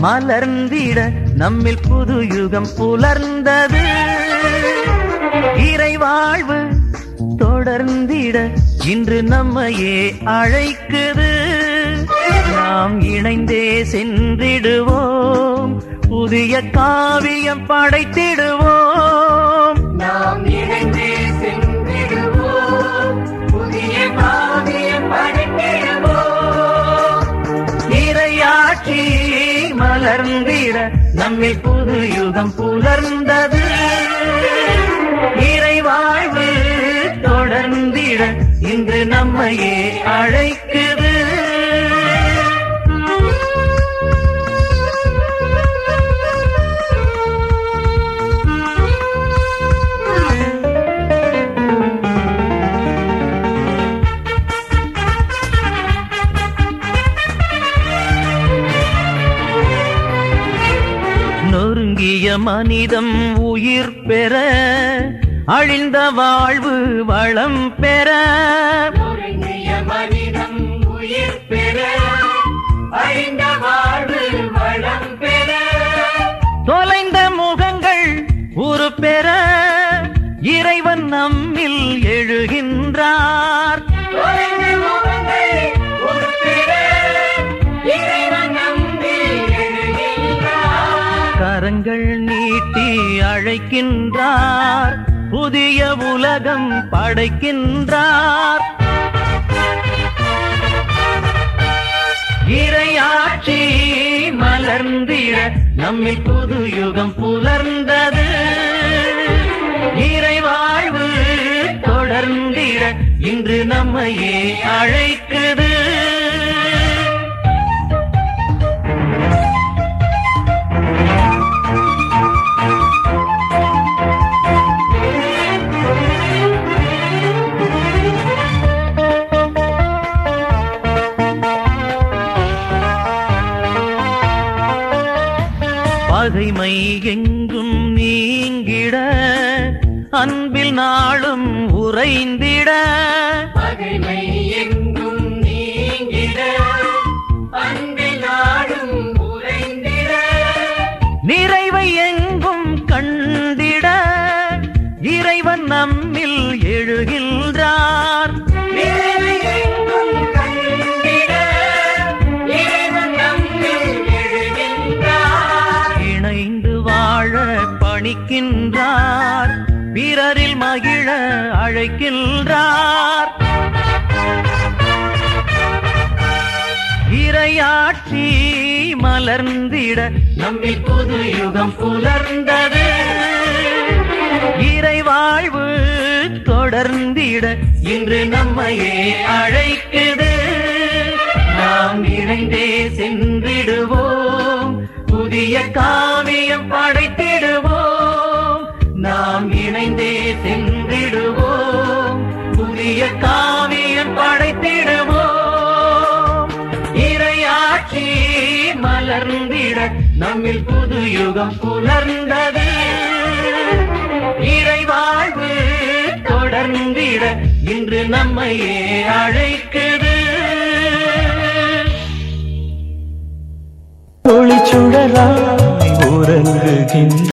மலர்ந்திட நம்மில் புது யுகம் புலர்ந்தது இறைவாழ்வு தொடர்ந்திட இன்று நம்மையே அழைக்குது நாம் இணைந்தே சென்றிடுவோம் புதிய காவியம் படைத்திடுவோம் நாம் இணைந்தே சென்றிடுவோம் புதிய காவியம் படைத்திடுவோம் இரையாட்சி மலர்ந்திட நம்மில் புது யுகம் புலர்ந்தது இறைவாழ்வு தொடர்ந்திட இன்று நம்மையே அழைக்குது நொறுங்கிய மனிதம் உயிர் பெற அழிந்த வாழ்வு வளம் பெற ஒருங்கிய மனிதம் உயிர் பெற அழிந்த வாழ்வு வளம் பெற தொலைந்த முகங்கள் உரு பெற இறைவன் நம்மில் எழுகின்றார் தொலைந்த முகங்கள் ஒரு பெற இறைவன் நம்பில் எழுகின்றார் கரங்கள் நீட்டி அழைக்கின்றார் புதிய உலகம் படைக்கின்றார் இறையாட்சி மலர்ந்திட நம்மில் புது யுகம் புலர்ந்தது இறைவாழ்வு தொடர்ந்திட இன்று நம்மையே அழைக்குது பகைமை எங்கும் நீங்கிட அன்பில் நாளும் உறைந்திட பகைமை எங்கும் நீங்கிட அன்பில் நாடும் உறைந்திட நிறைவை எங்கும் கண்டிட இறைவன் நம்மில் எழுகின்றார் நிறைவை எங்கும் கண்டிட இறைவன் நம்மில் எழுகின்றார் இணைந்து வாழ பணிக்கின்றார் பிறரில் மகிழ அழைக்கின்றார் இறையாட்சி மலர்ந்திட நம்மில் புது யுகம் புலர்ந்தது இறைவாழ்வு தொடர்ந்திட இன்று நம்மையே அழைக்குது நாம் இணைந்தே சென்றிடுவோம் புதிய காவியம் படைத்திடுவோம் நாம் இணைந்தே சென்றிடுவோம் புதிய காவியம் படைத்திடுவோம் இறையாட்சி மலர்ந்திட நம்மில் புது யுகம் புலர்ந்தது இறைவாழ்வு தொடர்ந்திட இன்று நம்மையே அழைக்குது ஒளிச்சுடராய் உறங்குகின்ற